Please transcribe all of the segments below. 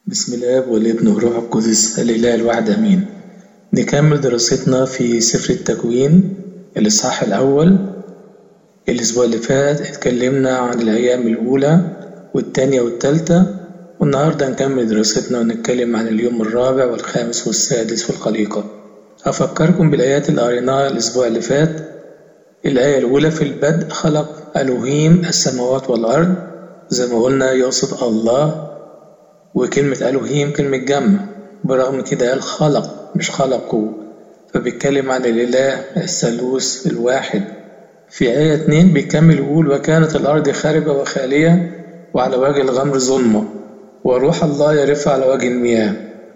بسم الآب والابن والروح القدس الإله الواحد آمين نكمل دراستنا في سفر التكوين الإصحاح الأول الأسبوع اللي فات اتكلمنا عن الأيام الأولى والتانية والتالتة والنهاردة نكمل دراستنا ونتكلم عن اليوم الرابع والخامس والسادس في الخليقة أفكركم بالآيات اللي قريناها الأسبوع اللي فات الآية الأولى في البدء خلق ألوهيم السماوات والأرض زي ما قلنا يقصد الله وكلمة ألوهيم كلمة جمع برغم كده قال خلق مش خلقوا فبيتكلم عن الإله الثالوث الواحد في آية اتنين بيكمل يقول وكانت الأرض خاربة وخالية وعلى وجه الغمر ظلمة وروح الله يرف على وجه المياه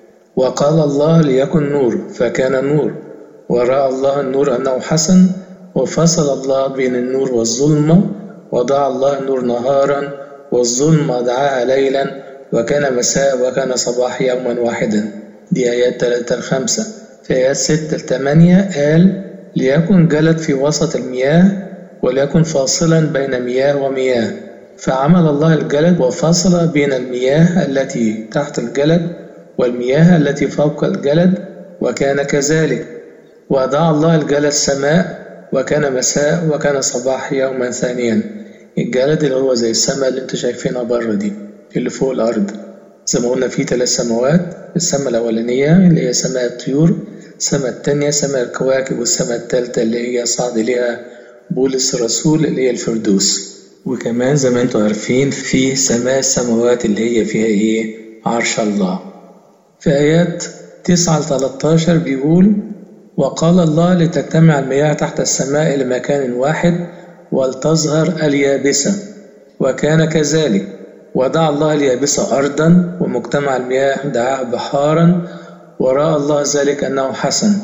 وقال الله ليكن نور فكان نور ورأى الله النور أنه حسن وفصل الله بين النور والظلمة وضع الله النور نهارا والظلمة دعاها ليلا وكان مساء وكان صباح يوما واحدا دي آيات 3 الخمسة في آيات 6 8 قال ليكن جلد في وسط المياه وليكن فاصلا بين مياه ومياه فعمل الله الجلد وفصل بين المياه التي تحت الجلد والمياه التي فوق الجلد وكان كذلك وأضاع الله الجلد سماء وكان مساء وكان صباح يوما ثانيا الجلد اللي هو زي السماء اللي انتوا شايفينها بره دي اللي فوق الأرض زي ما قلنا في ثلاث سماوات السماء الأولانية اللي هي سماء الطيور السماء التانية سماء الكواكب والسماء التالتة اللي هي صعد إليها بولس الرسول اللي هي الفردوس وكمان زي ما انتوا عارفين في سماء السماوات اللي هي فيها ايه عرش الله في آيات 9 ل 13 بيقول وقال الله لتجتمع المياه تحت السماء لمكان واحد ولتظهر اليابسة وكان كذلك ودعا الله اليابسة أرضا ومجتمع المياه دعاه بحارا ورأى الله ذلك أنه حسن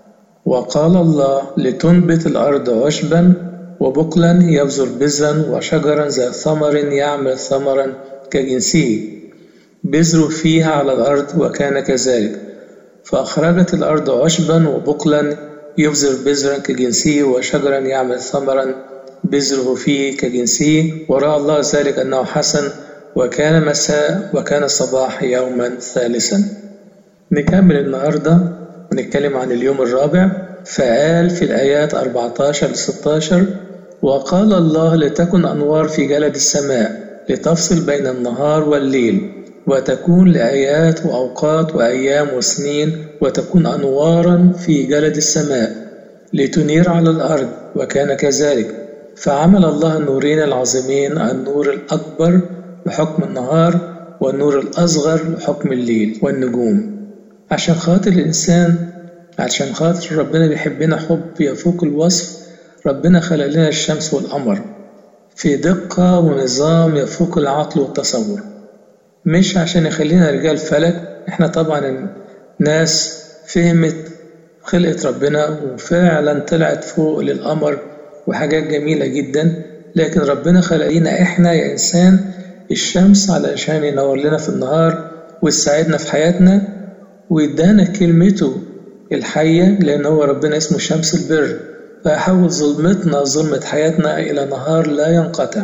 وقال الله لتنبت الأرض عشبا وبقلا يبذر بذرا وشجرا ذا ثمر يعمل ثمرا كجنسه بذر فيها على الأرض وكان كذلك فأخرجت الأرض عشبا وبقلا يبذر بذرا كجنسه وشجرا يعمل ثمرا بذره فيه كجنسه ورأى الله ذلك أنه حسن وكان مساء وكان صباح يوما ثالثا نكمل النهاردة ونتكلم عن اليوم الرابع فقال في الآيات 14 ل 16 وقال الله لتكن أنوار في جلد السماء لتفصل بين النهار والليل وتكون لآيات وأوقات وأيام وسنين وتكون أنوارا في جلد السماء لتنير على الأرض وكان كذلك فعمل الله النورين العظيمين النور الأكبر لحكم النهار والنور الأصغر لحكم الليل والنجوم عشان خاطر الإنسان عشان خاطر ربنا بيحبنا حب يفوق الوصف ربنا خلق لنا الشمس والقمر في دقة ونظام يفوق العقل والتصور مش عشان يخلينا رجال فلك احنا طبعا ناس فهمت خلقة ربنا وفعلا طلعت فوق للقمر وحاجات جميلة جدا لكن ربنا خلق لنا احنا يا انسان الشمس علشان ينور لنا في النهار ويساعدنا في حياتنا ويدانا كلمته الحية لأن هو ربنا اسمه شمس البر فيحول ظلمتنا ظلمة حياتنا إلى نهار لا ينقطع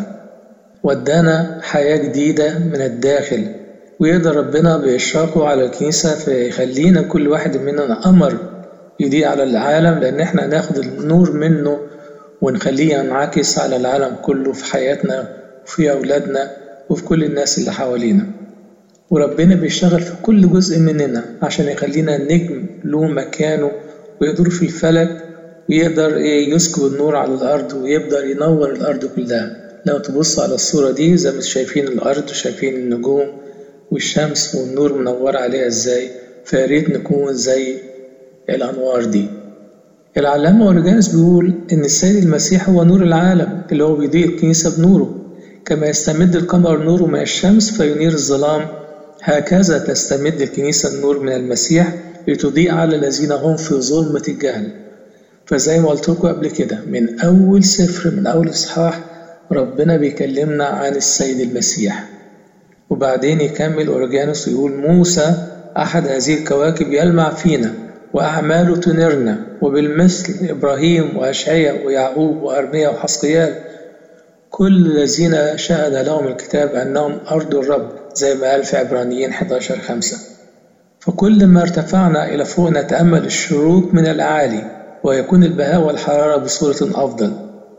ودانا حياة جديدة من الداخل ويقدر ربنا بإشراقه على الكنيسة فيخلينا كل واحد مننا قمر يضيء على العالم لأن احنا ناخد النور منه ونخليه ينعكس على العالم كله في حياتنا وفي أولادنا وفي كل الناس اللي حوالينا وربنا بيشتغل في كل جزء مننا عشان يخلينا نجم له مكانه ويدور في الفلك ويقدر ايه يسكب النور على الأرض ويقدر ينور الأرض كلها لو تبص على الصورة دي زي ما شايفين الأرض وشايفين النجوم والشمس والنور منور عليها ازاي فياريت نكون زي الأنوار دي العلامة أوريجانس بيقول إن السيد المسيح هو نور العالم اللي هو بيضيء الكنيسة بنوره كما يستمد القمر نوره من الشمس فينير الظلام هكذا تستمد الكنيسة النور من المسيح لتضيء على الذين هم في ظلمة الجهل فزي ما قلت لكم قبل كده من أول سفر من أول إصحاح ربنا بيكلمنا عن السيد المسيح وبعدين يكمل أورجانوس ويقول موسى أحد هذه الكواكب يلمع فينا وأعماله تنيرنا وبالمثل إبراهيم وأشعيا ويعقوب وأرميا وحسقيال كل الذين شهد لهم الكتاب أنهم أرض الرب زي ما قال في عبرانيين 11 5 فكل ما ارتفعنا إلى فوق نتأمل الشروق من الأعالي ويكون البهاء والحرارة بصورة أفضل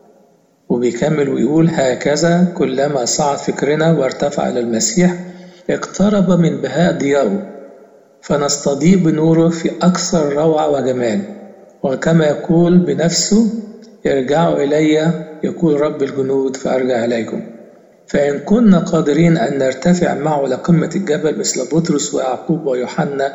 وبيكمل ويقول هكذا كلما صعد فكرنا وارتفع إلى المسيح اقترب من بهاء ضياؤه فنستضيء بنوره في أكثر روعة وجمال وكما يقول بنفسه ارجعوا إلي يقول رب الجنود فأرجع إليكم فإن كنا قادرين أن نرتفع معه لقمة الجبل مثل بطرس ويعقوب ويوحنا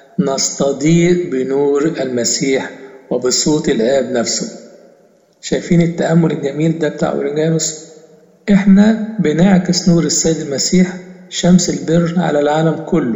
نستضيء بنور المسيح وبصوت الآب نفسه شايفين التأمل الجميل ده بتاع أوريجانوس إحنا بنعكس نور السيد المسيح شمس البر على العالم كله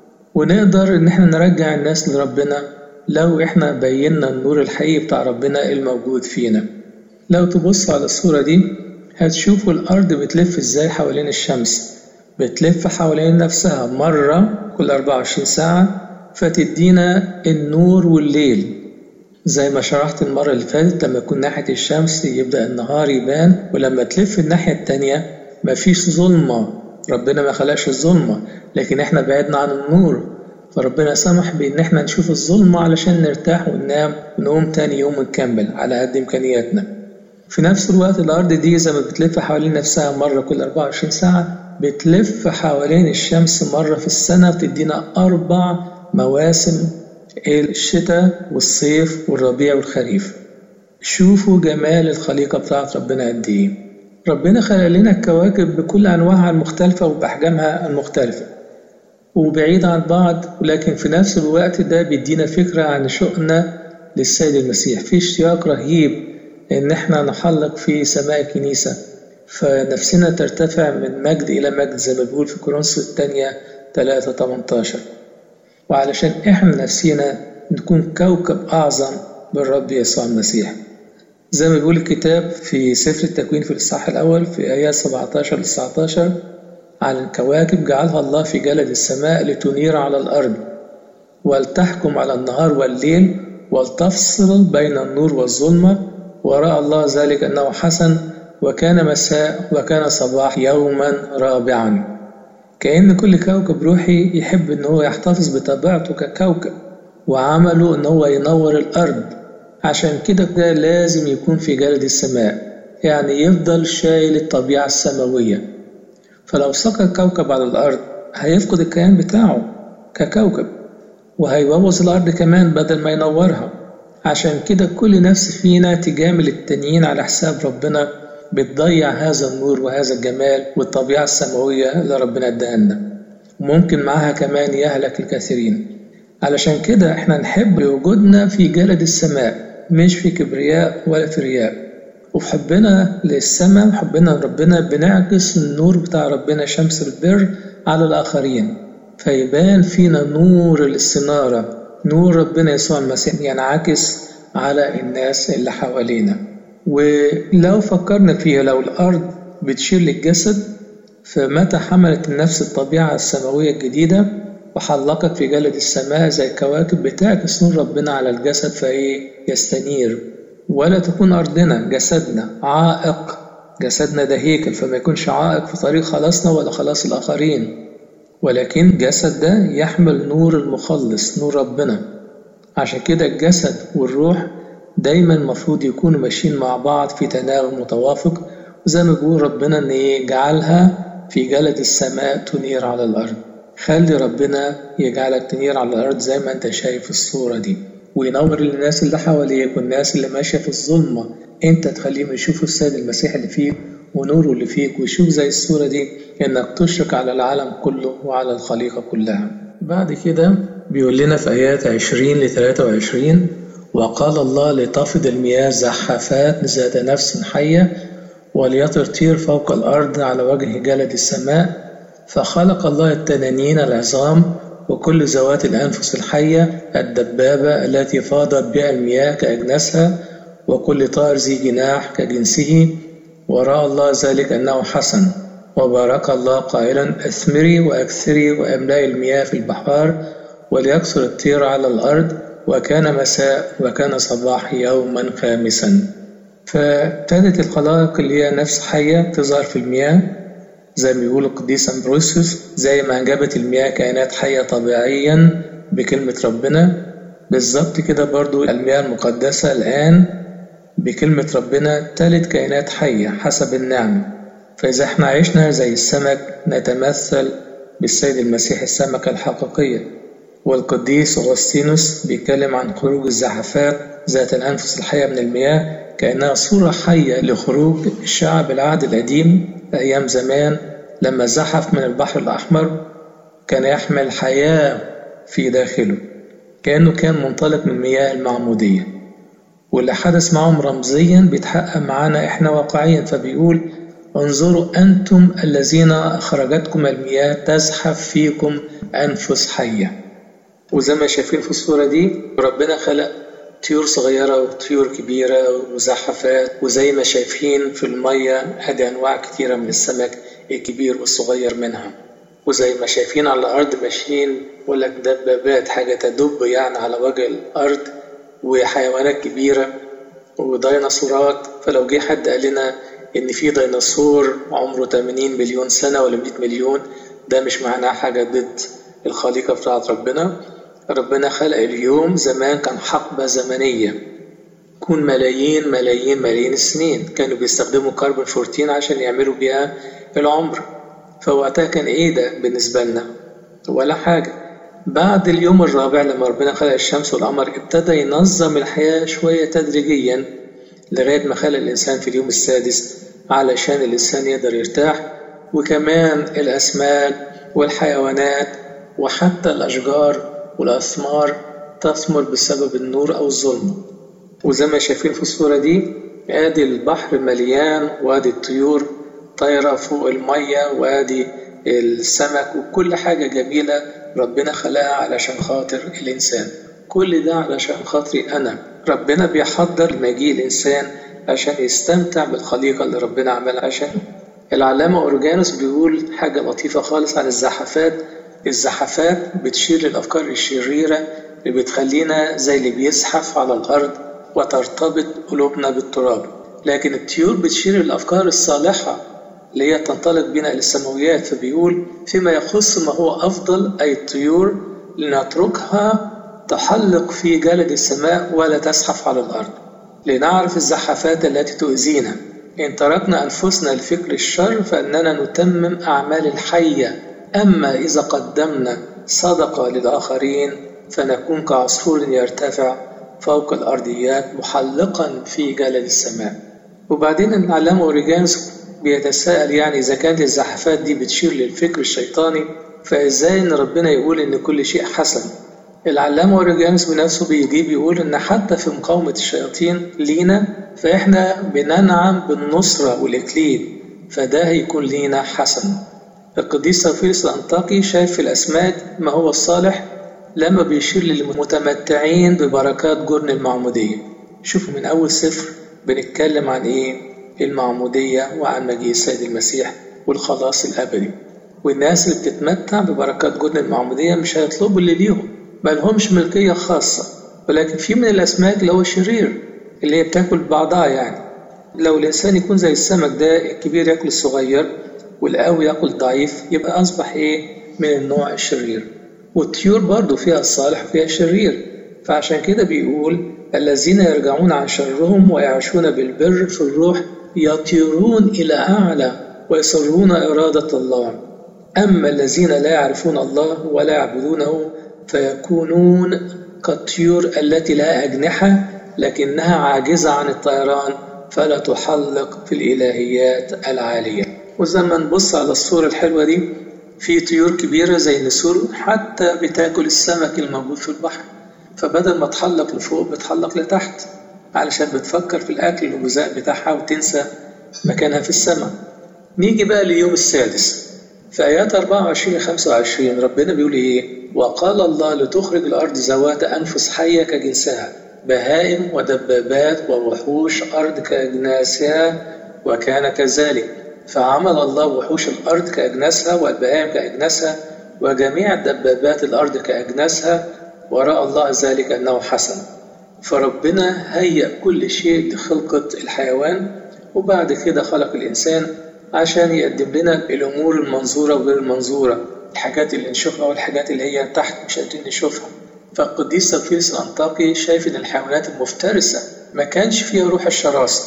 ونقدر إن إحنا نرجع الناس لربنا لو إحنا بينا النور الحقيقي بتاع ربنا الموجود فينا لو تبص على الصورة دي هتشوفوا الأرض بتلف إزاي حوالين الشمس بتلف حوالين نفسها مرة كل 24 ساعة فتدينا النور والليل زي ما شرحت المرة اللي فاتت لما يكون ناحية الشمس يبدأ النهار يبان ولما تلف الناحية التانية مفيش ظلمة ربنا ما خلقش الظلمة لكن احنا بعدنا عن النور فربنا سمح بإن احنا نشوف الظلمة علشان نرتاح وننام ونقوم تاني يوم نكمل على قد إمكانياتنا في نفس الوقت الأرض دي زي ما بتلف حوالين نفسها مرة كل 24 ساعة بتلف حوالين الشمس مرة في السنة بتدينا أربع مواسم الشتاء والصيف والربيع والخريف شوفوا جمال الخليقة بتاعت ربنا قد إيه ربنا خلق لنا الكواكب بكل أنواعها المختلفة وبأحجامها المختلفة وبعيد عن بعض ولكن في نفس الوقت ده بيدينا فكرة عن شؤنا للسيد المسيح في اشتياق رهيب إن احنا نحلق في سماء الكنيسة فنفسنا ترتفع من مجد إلى مجد زي ما بيقول في كورنثوس الثانية 3 18 وعلشان احنا نفسينا نكون كوكب أعظم بالرب يسوع المسيح زي ما بيقول الكتاب في سفر التكوين في الإصحاح الأول في آيات 17 ل 19 عن الكواكب جعلها الله في جلد السماء لتنير على الأرض ولتحكم على النهار والليل ولتفصل بين النور والظلمة ورأى الله ذلك أنه حسن وكان مساء وكان صباح يوما رابعا كأن كل كوكب روحي يحب أن هو يحتفظ بطبيعته ككوكب وعمله أن هو ينور الأرض عشان كده ده لازم يكون في جلد السماء يعني يفضل شايل الطبيعة السماوية فلو سقط كوكب على الأرض هيفقد الكيان بتاعه ككوكب وهيبوظ الأرض كمان بدل ما ينورها عشان كده كل نفس فينا تجامل التانيين على حساب ربنا بتضيع هذا النور وهذا الجمال والطبيعة السماوية اللي ربنا اداها لنا وممكن معاها كمان يهلك الكثيرين علشان كده احنا نحب وجودنا في جلد السماء مش في كبرياء ولا في رياء وفي حبنا للسماء وحبنا لربنا بنعكس النور بتاع ربنا شمس البر على الآخرين فيبان فينا نور الاستنارة نور ربنا يسوع المسيح ينعكس على الناس اللي حوالينا ولو فكرنا فيها لو الأرض بتشيل الجسد فمتى حملت النفس الطبيعة السماوية الجديدة وحلقت في جلد السماء زي الكواكب بتعكس نور ربنا على الجسد فإيه يستنير ولا تكون أرضنا جسدنا عائق جسدنا ده هيكل فما يكونش عائق في طريق خلاصنا ولا خلاص الآخرين ولكن الجسد ده يحمل نور المخلص نور ربنا عشان كده الجسد والروح دايما المفروض يكونوا ماشيين مع بعض في تناغم متوافق وزي ما بيقول ربنا ان يجعلها في جلد السماء تنير على الارض خلي ربنا يجعلك تنير على الارض زي ما انت شايف الصوره دي وينور الناس اللي حواليك والناس اللي ماشيه في الظلمه انت تخليهم يشوفوا السيد المسيح اللي فيك ونوره اللي فيك ويشوف زي الصوره دي انك تشرق على العالم كله وعلى الخليقه كلها بعد كده بيقول لنا في ايات 20 ل 23 وقال الله لتفض المياه زحافات ذات نفس حيه وليطر طير فوق الارض على وجه جلد السماء فخلق الله التنانين العظام وكل ذوات الأنفس الحية الدبابة التي فاضت بها المياه كأجناسها وكل طائر ذي جناح كجنسه ورأى الله ذلك أنه حسن وبارك الله قائلا اثمري وأكثري وأملأي المياه في البحار وليكثر الطير على الأرض وكان مساء وكان صباح يوما خامسا فابتدت الخلائق اللي هي نفس حية تظهر في المياه زي ما بيقول القديس أمبروسيوس زي ما أنجبت المياه كائنات حية طبيعيا بكلمة ربنا بالظبط كده برضو المياه المقدسة الآن بكلمة ربنا تلت كائنات حية حسب النعمة فإذا احنا عشنا زي السمك نتمثل بالسيد المسيح السمكة الحقيقية والقديس أغسطينوس بيتكلم عن خروج الزحفات ذات الأنفس الحية من المياه كأنها صورة حية لخروج الشعب العهد القديم أيام زمان لما زحف من البحر الأحمر كان يحمل حياة في داخله كأنه كان منطلق من مياه المعمودية واللي حدث معهم رمزيا بيتحقق معانا احنا واقعيا فبيقول انظروا أنتم الذين أخرجتكم المياه تزحف فيكم أنفس حية وزي ما شايفين في الصورة دي ربنا خلق طيور صغيرة وطيور كبيرة وزحفات وزي ما شايفين في المية هذه أنواع كتيرة من السمك الكبير والصغير منها وزي ما شايفين على الأرض ماشيين يقول لك دبابات حاجة تدب يعني على وجه الأرض وحيوانات كبيرة وديناصورات فلو جه حد قال لنا إن في ديناصور عمره 80 مليون سنة ولا 100 مليون ده مش معناه حاجة ضد الخليقة بتاعت ربنا ربنا خلق اليوم زمان كان حقبة زمنية كون ملايين ملايين ملايين السنين كانوا بيستخدموا كربون 14 عشان يعملوا بيها العمر فوقتها كان ايه ده بالنسبة لنا ولا حاجة بعد اليوم الرابع لما ربنا خلق الشمس والقمر ابتدى ينظم الحياة شوية تدريجيا لغاية ما خلق الإنسان في اليوم السادس علشان الإنسان يقدر يرتاح وكمان الأسماك والحيوانات وحتى الأشجار والأثمار تثمر بسبب النور أو الظلمة وزي ما شايفين في الصورة دي آدي البحر مليان وآدي الطيور طايرة فوق المية وآدي السمك وكل حاجة جميلة ربنا خلقها علشان خاطر الإنسان كل ده علشان خاطري أنا ربنا بيحضر مجيء الإنسان عشان يستمتع بالخليقة اللي ربنا عملها عشانه العلامة أورجانوس بيقول حاجة لطيفة خالص عن الزحفات الزحفات بتشير للأفكار الشريرة اللي بتخلينا زي اللي بيزحف على الأرض وترتبط قلوبنا بالتراب لكن الطيور بتشير للأفكار الصالحة اللي هي تنطلق بنا إلى السماويات فبيقول فيما يخص ما هو أفضل أي الطيور لنتركها تحلق في جلد السماء ولا تزحف على الأرض لنعرف الزحفات التي تؤذينا إن تركنا أنفسنا لفكر الشر فإننا نتمم أعمال الحية أما إذا قدمنا صدقة للآخرين فنكون كعصفور يرتفع فوق الأرضيات محلقا في جلد السماء وبعدين العلامة أوريجانس بيتساءل يعني إذا كانت الزحفات دي بتشير للفكر الشيطاني فإزاي إن ربنا يقول إن كل شيء حسن العلامة أوريجانس بنفسه بيجيب يقول إن حتى في مقاومة الشياطين لينا فإحنا بننعم بالنصرة والإكليل فده هيكون لينا حسن القديس سافيرس الأنطاكي شايف في الأسماك ما هو الصالح لما بيشير للمتمتعين ببركات جرن المعمودية شوفوا من أول سفر بنتكلم عن إيه المعمودية وعن مجيء السيد المسيح والخلاص الأبدي والناس اللي بتتمتع ببركات جرن المعمودية مش هيطلبوا اللي ليهم ما لهمش ملكية خاصة ولكن في من الأسماك اللي هو شرير اللي هي بتاكل بعضها يعني لو الإنسان يكون زي السمك ده الكبير ياكل الصغير والقوي ياكل ضعيف يبقى أصبح إيه من النوع الشرير والطيور برضو فيها الصالح وفيها الشرير فعشان كده بيقول الذين يرجعون عن شرهم ويعيشون بالبر في الروح يطيرون إلى أعلى ويصرون إرادة الله أما الذين لا يعرفون الله ولا يعبدونه فيكونون كالطيور التي لها أجنحة لكنها عاجزة عن الطيران فلا تحلق في الإلهيات العالية وزي ما نبص على الصورة الحلوة دي في طيور كبيرة زي النسور حتى بتاكل السمك الموجود في البحر فبدل ما تحلق لفوق بتحلق لتحت علشان بتفكر في الأكل والغذاء بتاعها وتنسى مكانها في السماء نيجي بقى لليوم السادس في آيات 24 25 ربنا بيقول إيه؟ وقال الله لتخرج الأرض ذوات أنفس حية كجنسها بهائم ودبابات ووحوش أرض كأجناسها وكان كذلك فعمل الله وحوش الأرض كأجناسها والبهائم كأجناسها وجميع دبابات الأرض كأجناسها ورأى الله ذلك أنه حسن فربنا هيأ كل شيء لخلقة الحيوان وبعد كده خلق الإنسان عشان يقدم لنا الأمور المنظورة وغير المنظورة الحاجات اللي نشوفها والحاجات اللي هي تحت مش قادرين نشوفها فالقديس سفيرس الأنطاكي شايف إن الحيوانات المفترسة ما كانش فيها روح الشراسة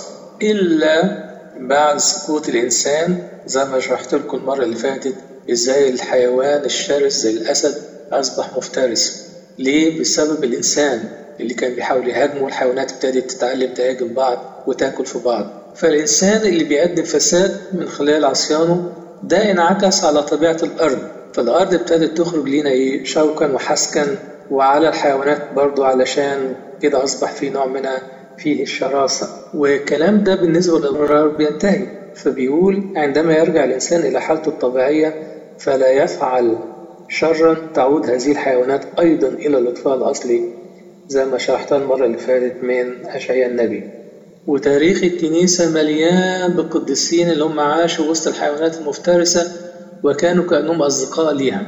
إلا بعد سقوط الإنسان زي ما شرحت لكم المرة اللي فاتت إزاي الحيوان الشرس زي الأسد أصبح مفترس ليه؟ بسبب الإنسان اللي كان بيحاول يهاجمه والحيوانات ابتدت تتعلم تهاجم بعض وتاكل في بعض فالإنسان اللي بيقدم فساد من خلال عصيانه ده انعكس على طبيعة الأرض فالأرض ابتدت تخرج لنا إيه شوكا وحسكا وعلى الحيوانات برضو علشان كده أصبح في نوع من فيه الشراسة والكلام ده بالنسبة للأمرار بينتهي فبيقول عندما يرجع الإنسان إلى حالته الطبيعية فلا يفعل شرا تعود هذه الحيوانات أيضا إلى الإطفاء الأصلي زي ما شرحتها المرة اللي فاتت من أشعياء النبي وتاريخ الكنيسة مليان بالقديسين اللي هم عاشوا وسط الحيوانات المفترسة وكانوا كأنهم أصدقاء ليها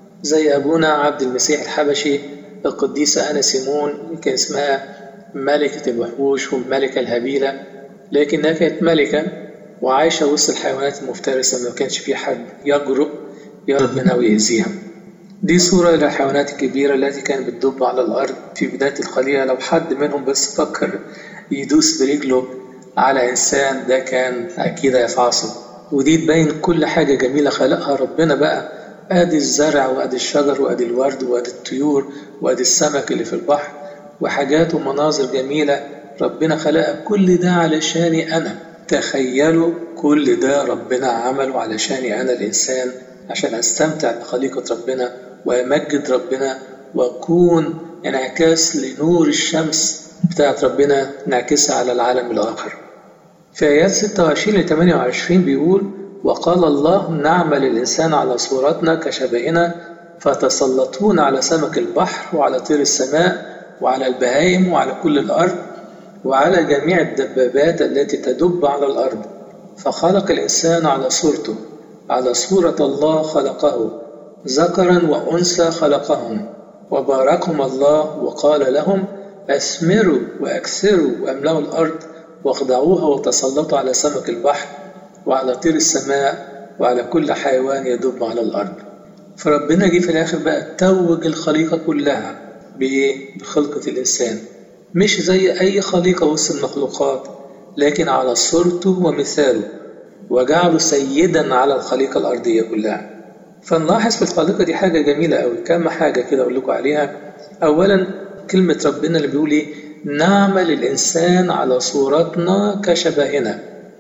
زي أبونا عبد المسيح الحبشي القديسة أنا سيمون كان اسمها ملكة الوحوش والملكة الهبيلة لكنها كانت ملكة وعايشة وسط الحيوانات المفترسة ما كانش في حد يجرؤ يقرب منها ويأذيها دي صورة للحيوانات الكبيرة التي كانت بتدب على الأرض في بداية الخليقة لو حد منهم بس فكر يدوس برجله على إنسان ده كان أكيد هيفعصه ودي تبين كل حاجة جميلة خلقها ربنا بقى ادي الزرع وادي الشجر وادي الورد وادي الطيور وادي السمك اللي في البحر وحاجات ومناظر جميلة ربنا خلقها كل ده علشاني أنا تخيلوا كل ده ربنا عمله علشاني أنا الإنسان عشان أستمتع بخليقة ربنا وأمجد ربنا وأكون انعكاس لنور الشمس بتاعت ربنا نعكسها على العالم الآخر في آيات 26 ل 28 بيقول وقال الله نعمل الإنسان على صورتنا كشبهنا فتسلطون على سمك البحر وعلى طير السماء وعلى البهائم وعلى كل الأرض وعلى جميع الدبابات التي تدب على الأرض فخلق الإنسان على صورته على صورة الله خلقه ذكرا وأنثى خلقهم وباركهم الله وقال لهم أثمروا وأكثروا وأملأوا الأرض واخضعوها وتسلطوا على سمك البحر وعلى طير السماء وعلى كل حيوان يدب على الأرض فربنا جه في الآخر بقى توج الخليقة كلها بإيه؟ بخلقة الإنسان مش زي أي خليقة وسط المخلوقات لكن على صورته ومثاله وجعله سيدا على الخليقة الأرضية كلها فنلاحظ في الخليقة دي حاجة جميلة أوي كم حاجة كده أقول لكم عليها أولا كلمة ربنا اللي بيقول إيه نعمل الإنسان على صورتنا كشبهنا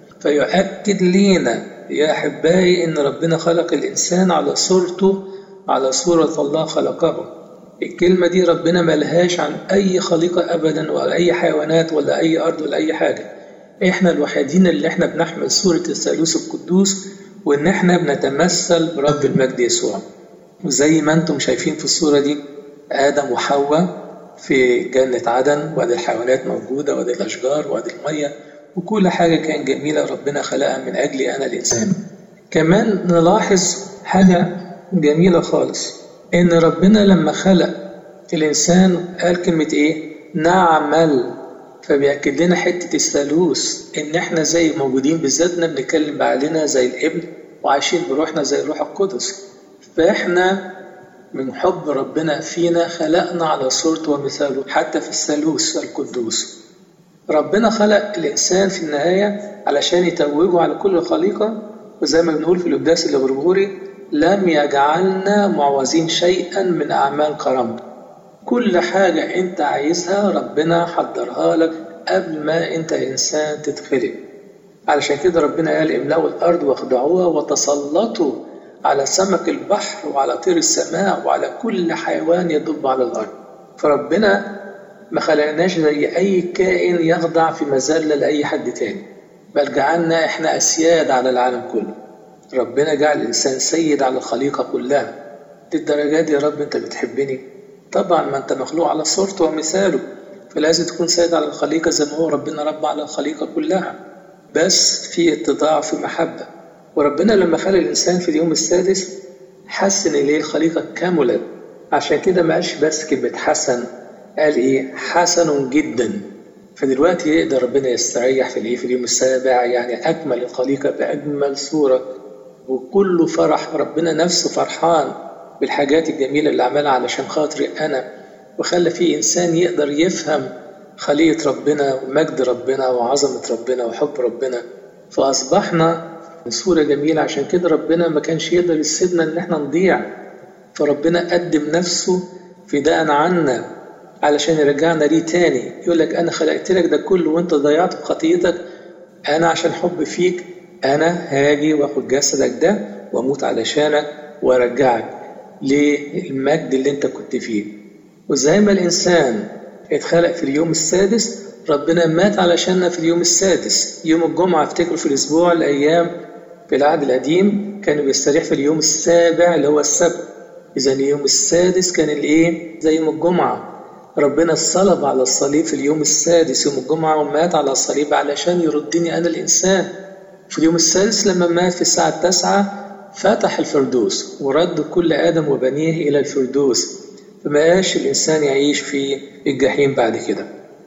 فيؤكد لينا يا أحبائي إن ربنا خلق الإنسان على صورته على صورة الله خلقه الكلمة دي ربنا ملهاش عن أي خليقة أبدا ولا أي حيوانات ولا أي أرض ولا أي حاجة إحنا الوحيدين اللي إحنا بنحمل صورة الثالوث القدوس وإن إحنا بنتمثل برب المجد يسوع وزي ما أنتم شايفين في الصورة دي آدم وحواء في جنة عدن وادي الحيوانات موجودة وادي الأشجار وادي المية وكل حاجة كان جميلة ربنا خلقها من أجلي أنا الإنسان كمان نلاحظ حاجة جميلة خالص إن ربنا لما خلق الإنسان قال كلمة إيه؟ نعمل فبيأكد لنا حتة الثالوث إن إحنا زي موجودين بذاتنا بنتكلم بعقلنا زي الابن وعايشين بروحنا زي الروح القدس فإحنا من حب ربنا فينا خلقنا على صورته ومثاله حتى في الثالوث القدوس ربنا خلق الإنسان في النهاية علشان يتوجه على كل خليقة وزي ما بنقول في القداس الغرغوري لم يجعلنا معوزين شيئا من أعمال كرامته كل حاجة أنت عايزها ربنا حضرها لك قبل ما أنت إنسان تتخلق علشان كده ربنا قال املأوا الأرض واخضعوها وتسلطوا على سمك البحر وعلى طير السماء وعلى كل حيوان يدب على الأرض فربنا ما خلقناش زي أي كائن يخضع في مذلة لأي حد تاني بل جعلنا إحنا أسياد على العالم كله ربنا جعل الإنسان سيد على الخليقة كلها للدرجة دي يا رب أنت بتحبني طبعا ما أنت مخلوق على صورته ومثاله فلازم تكون سيد على الخليقة زي ما هو ربنا رب على الخليقة كلها بس في اتضاع في محبة وربنا لما خلق الإنسان في اليوم السادس حسن إليه الخليقة كاملة عشان كده ما قالش بس كلمة حسن قال إيه حسن جدا فدلوقتي يقدر ربنا يستريح في الايه في اليوم السابع يعني اكمل الخليقه باجمل صوره وكله فرح ربنا نفسه فرحان بالحاجات الجميله اللي عملها علشان خاطري انا وخلى في انسان يقدر يفهم خليقه ربنا ومجد ربنا وعظمه ربنا وحب ربنا فاصبحنا صوره جميله عشان كده ربنا ما كانش يقدر يسيبنا ان احنا نضيع فربنا قدم نفسه فداء عنا علشان يرجعنا ليه تاني يقول لك انا خلقت لك ده كله وانت ضيعت بخطيتك انا عشان حب فيك انا هاجي واخد جسدك ده واموت علشانك وارجعك للمجد اللي انت كنت فيه وزي ما الانسان اتخلق في اليوم السادس ربنا مات علشاننا في اليوم السادس يوم الجمعة افتكروا في الأسبوع الأيام في العهد القديم كانوا بيستريح في اليوم السابع اللي هو السبت إذا اليوم السادس كان الإيه؟ زي يوم الجمعة ربنا صلب على الصليب في اليوم السادس يوم الجمعة ومات على الصليب علشان يردني أنا الإنسان في اليوم السادس لما مات في الساعة التاسعة فتح الفردوس ورد كل آدم وبنيه إلى الفردوس فما قاش الإنسان يعيش في الجحيم بعد كده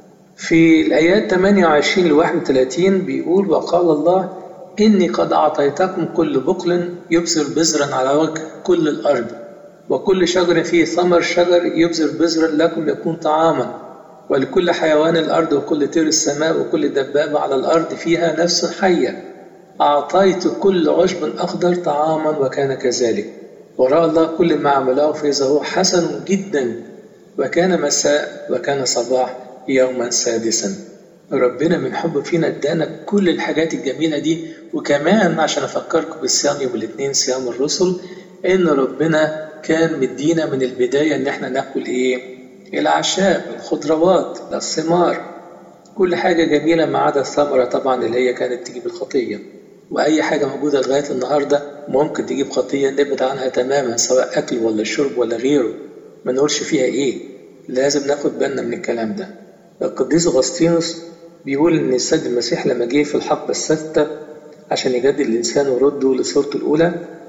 في الآيات 28 ل 31 بيقول وقال الله إني قد أعطيتكم كل بقل يبصر بذرا على وجه كل الأرض وكل شجر فيه ثمر شجر يبذر بذرا لكم يكون طعاما ولكل حيوان الأرض وكل طير السماء وكل دبابة على الأرض فيها نفس حية أعطيت كل عشب أخضر طعاما وكان كذلك ورأى الله كل ما عمله فإذا هو حسن جدا وكان مساء وكان صباح يوما سادسا ربنا من حبه فينا ادانا كل الحاجات الجميلة دي وكمان عشان أفكركم بالصيام يوم الاثنين صيام الرسل إن ربنا كان مدينا من البداية إن إحنا ناكل إيه؟ الأعشاب، الخضروات، الثمار، كل حاجة جميلة ما عدا الثمرة طبعا اللي هي كانت تجيب الخطية. وأي حاجة موجودة لغاية النهاردة ممكن تجيب خطية نبعد عنها تماما سواء أكل ولا شرب ولا غيره. ما نقولش فيها إيه؟ لازم ناخد بالنا من الكلام ده. القديس أغسطينوس بيقول إن السيد المسيح لما جه في الحقبة الستة عشان يجدد الإنسان ويرده لصورته الأولى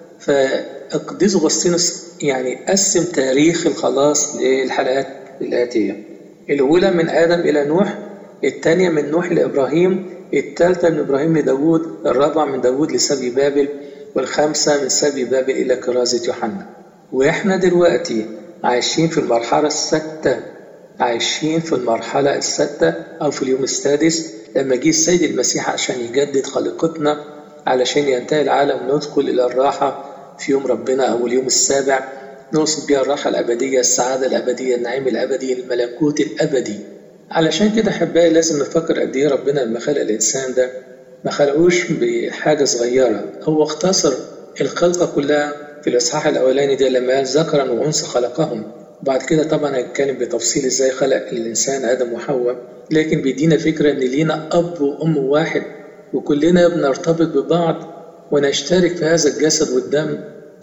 فالقديس أغسطينوس يعني قسم تاريخ الخلاص للحلقات الآتية الأولى من آدم إلى نوح الثانية من نوح لإبراهيم الثالثة من إبراهيم لداود الرابعة من داود لسبي بابل والخامسة من سبي بابل إلى كرازة يوحنا وإحنا دلوقتي عايشين في المرحلة الستة عايشين في المرحلة الستة أو في اليوم السادس لما جه السيد المسيح عشان يجدد خليقتنا علشان ينتهي العالم ندخل إلى الراحة في يوم ربنا أو اليوم السابع نوصل بيها الراحة الأبدية السعادة الأبدية النعيم الأبدي الملكوت الأبدي علشان كده أحبائي لازم نفكر قد إيه ربنا لما خلق الإنسان ده ما خلقوش بحاجة صغيرة هو اختصر الخلقة كلها في الإصحاح الأولاني ده لما قال ذكرا وأنثى خلقهم بعد كده طبعا هنتكلم بتفصيل ازاي خلق الانسان ادم وحواء لكن بيدينا فكره ان لينا اب وام واحد وكلنا بنرتبط ببعض ونشترك في هذا الجسد والدم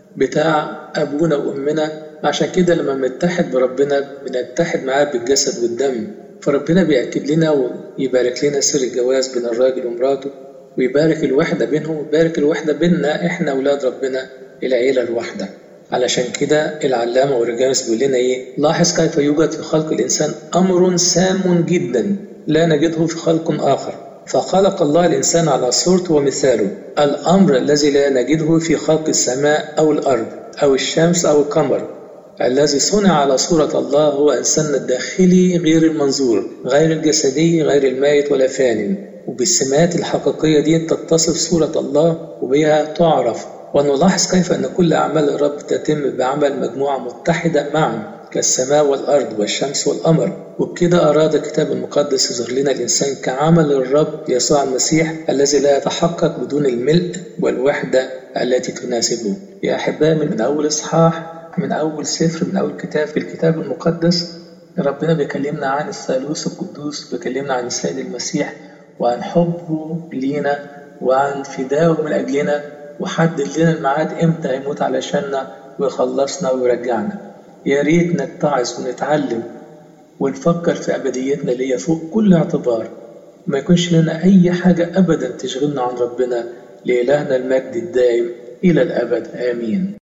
بتاع ابونا وامنا عشان كده لما بنتحد بربنا بنتحد معاه بالجسد والدم فربنا بيأكد لنا ويبارك لنا سر الجواز بين الراجل ومراته ويبارك الوحدة بينهم ويبارك الوحدة بيننا احنا أولاد ربنا العيلة الواحدة علشان كده العلامة أوريجانوس بيقول لنا إيه؟ لاحظ كيف يوجد في خلق الإنسان أمر سام جدا لا نجده في خلق آخر فخلق الله الإنسان على صورته ومثاله الأمر الذي لا نجده في خلق السماء أو الأرض أو الشمس أو القمر الذي صنع على صورة الله هو إنساننا الداخلي غير المنظور غير الجسدي غير الميت ولا فان وبالسمات الحقيقية دي تتصف صورة الله وبها تعرف ونلاحظ كيف أن كل أعمال الرب تتم بعمل مجموعة متحدة معا كالسماء والأرض والشمس والقمر وبكده أراد الكتاب المقدس يظهر لنا الإنسان كعمل الرب يسوع المسيح الذي لا يتحقق بدون الملء والوحدة التي تناسبه يا أحبائي من أول إصحاح من أول سفر من أول كتاب في الكتاب المقدس ربنا بيكلمنا عن الثالوث القدوس بيكلمنا عن السيد المسيح وعن حبه لينا وعن فدائه من أجلنا وحدد لنا الميعاد امتى هيموت علشاننا ويخلصنا ويرجعنا يا ريت نتعظ ونتعلم ونفكر في ابديتنا اللي هي فوق كل اعتبار ما يكونش لنا اي حاجه ابدا تشغلنا عن ربنا لالهنا المجد الدائم الى الابد امين